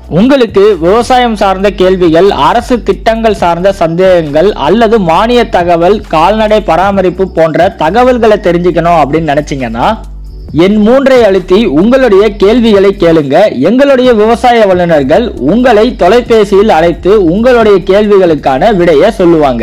உங்களுக்கு விவசாயம் சார்ந்த கேள்விகள் அரசு திட்டங்கள் சார்ந்த சந்தேகங்கள் அல்லது மானிய தகவல் கால்நடை பராமரிப்பு போன்ற தகவல்களை தெரிஞ்சுக்கணும் அப்படின்னு நினைச்சீங்கன்னா என் மூன்றை அழுத்தி உங்களுடைய கேள்விகளை கேளுங்க எங்களுடைய விவசாய வல்லுநர்கள் உங்களை தொலைபேசியில் அழைத்து உங்களுடைய கேள்விகளுக்கான விடையை சொல்லுவாங்க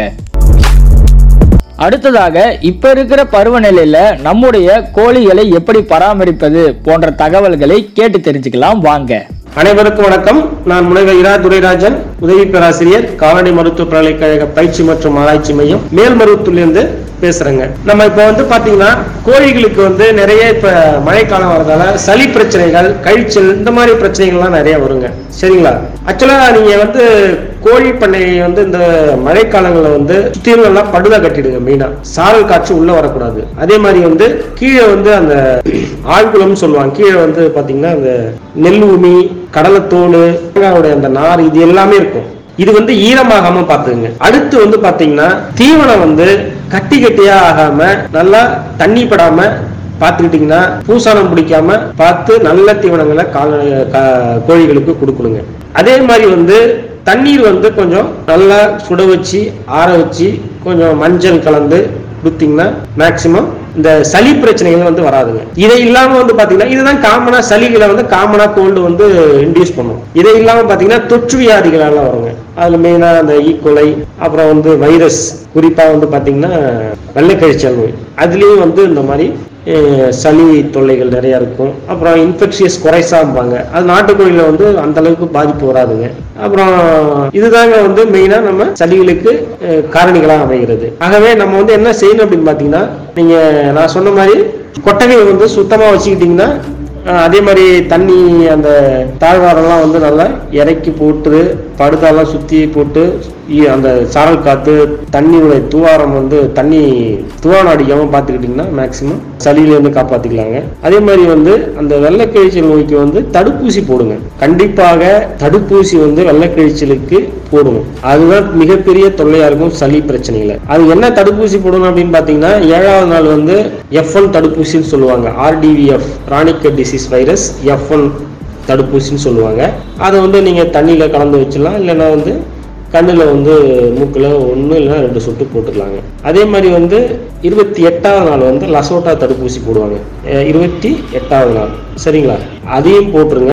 அடுத்ததாக இப்ப இருக்கிற பருவநிலையில நம்முடைய கோழிகளை எப்படி பராமரிப்பது போன்ற தகவல்களை கேட்டு தெரிஞ்சுக்கலாம் வாங்க அனைவருக்கும் வணக்கம் நான் முனைவர் இரா துரைராஜன் உதவி பேராசிரியர் கால்நடை மருத்துவ பல்கலைக்கழக பயிற்சி மற்றும் ஆராய்ச்சி மையம் மேல்மருவத்தூர்லேருந்து பேசுறேங்க நம்ம இப்போ வந்து பாத்தீங்கன்னா கோழிகளுக்கு வந்து நிறைய இப்ப மழைக்காலம் வரதால சளி பிரச்சனைகள் கழிச்சல் இந்த மாதிரி பிரச்சனைகள்லாம் நிறைய வருங்க சரிங்களா ஆக்சுவலா நீங்க வந்து கோழி பண்ணையை வந்து இந்த மழைக்காலங்களில் வந்து சுத்திலும் எல்லாம் படுதா கட்டிடுங்க மெயினா சாரல் காற்று உள்ள வரக்கூடாது அதே மாதிரி வந்து கீழே வந்து அந்த ஆழ்குளம்னு சொல்லுவாங்க கீழே வந்து பாத்தீங்கன்னா அந்த நெல் உமி கடலைத்தோல் தேங்காயோட அந்த நார் இது எல்லாமே இருக்கும் இது வந்து ஈரமாகாம பாத்துங்க அடுத்து வந்து பாத்தீங்கன்னா தீவனம் வந்து கட்டி கட்டியா ஆகாம நல்லா தண்ணி படாம பார்த்துக்கிட்டிங்கன்னா பூசானம் பிடிக்காம பார்த்து நல்ல தீவனங்களை கால்நடை கா- கோழிகளுக்கு கொடுக்கணுங்க அதே மாதிரி வந்து தண்ணீர் வந்து கொஞ்சம் நல்லா சுட வச்சு ஆற வச்சு கொஞ்சம் மஞ்சள் கலந்து கொடுத்தீங்கன்னா மேக்சிமம் இந்த சளி பிரச்சனைகள் வந்து வராதுங்க இதை இல்லாம வந்து பாத்தீங்கன்னா இதுதான் காமனா சளிகளை வந்து காமனா கோல்டு வந்து இன்டியூஸ் பண்ணும் இதை இல்லாம பாத்தீங்கன்னா தொற்று வியாதிகள் எல்லாம் வருங்க அதுல மெயினா அந்த ஈக்குலை அப்புறம் வந்து வைரஸ் குறிப்பா வந்து பாத்தீங்கன்னா வெள்ளைக்கழிச்சல் நோய் அதுலயும் வந்து இந்த மாதிரி அஹ், சளி தொல்லைகள் நிறைய இருக்கும் அப்புறம் இன்ஃபெக்ஷியஸ் குறைசாம்பாங்க அது நாட்டுக்கோழியில வந்து அந்த அளவுக்கு பாதிப்பு வராதுங்க அப்புறம் இதுதாங்க வந்து மெயினா நம்ம சளிகளுக்கு அஹ், காரணிகளா அமைகிறது ஆகவே நம்ம வந்து என்ன செய்யணும் அப்படின்னு பாத்தீங்கன்னா நீங்க நான் சொன்ன மாதிரி கொட்டகையை வந்து சுத்தமா வச்சுக்கிட்டீங்கன்னா அஹ், அதே மாதிரி தண்ணி அந்த தாழ்வாரெல்லாம் வந்து நல்லா இறக்கி போட்டு படுதாலாம் சுத்தி போட்டு இ- அந்த சாரல் காத்து தண்ணியோட துவாரம் வந்து தண்ணி துவாரம் அடிக்காம பார்த்துக்கிட்டிங்கன்னா மேக்சிமம் சளியிலேருந்து காப்பாற்றிக்கலாங்க அதே மாதிரி வந்து அந்த வெள்ளைக்கிழிச்சல் நோய்க்கு வந்து தடுப்பூசி போடுங்க கண்டிப்பாக தடுப்பூசி வந்து வெள்ளைக்கிழிச்சலுக்கு போடணும் அதுதான் மிகப்பெரிய தொல்லையா இருக்கும் சளி பிரச்சனைகளை அது என்ன தடுப்பூசி போடணும் அப்படின்னு பார்த்தீங்கன்னா ஏழாவது நாள் வந்து எஃப் ஒன் தடுப்பூசின்னு சொல்லுவாங்க RDVF Ranikhet disease virus F one தடுப்பூசின்னு சொல்லுவாங்க அதை வந்து நீங்கள் தண்ணியில் கலந்து வச்சிடலாம் இல்லைன்னா வந்து கண்ணில் வந்து மூக்கில் ஒன்று இல்லைன்னா ரெண்டு சொட்டு போட்டுக்கலாங்க அதே மாதிரி வந்து இருபத்தி எட்டாவது நாள் வந்து லசோட்டா தடுப்பூசி போடுவாங்க அஹ் இருபத்தி எட்டாவது நாள் சரிங்களா அதையும் போட்டுருங்க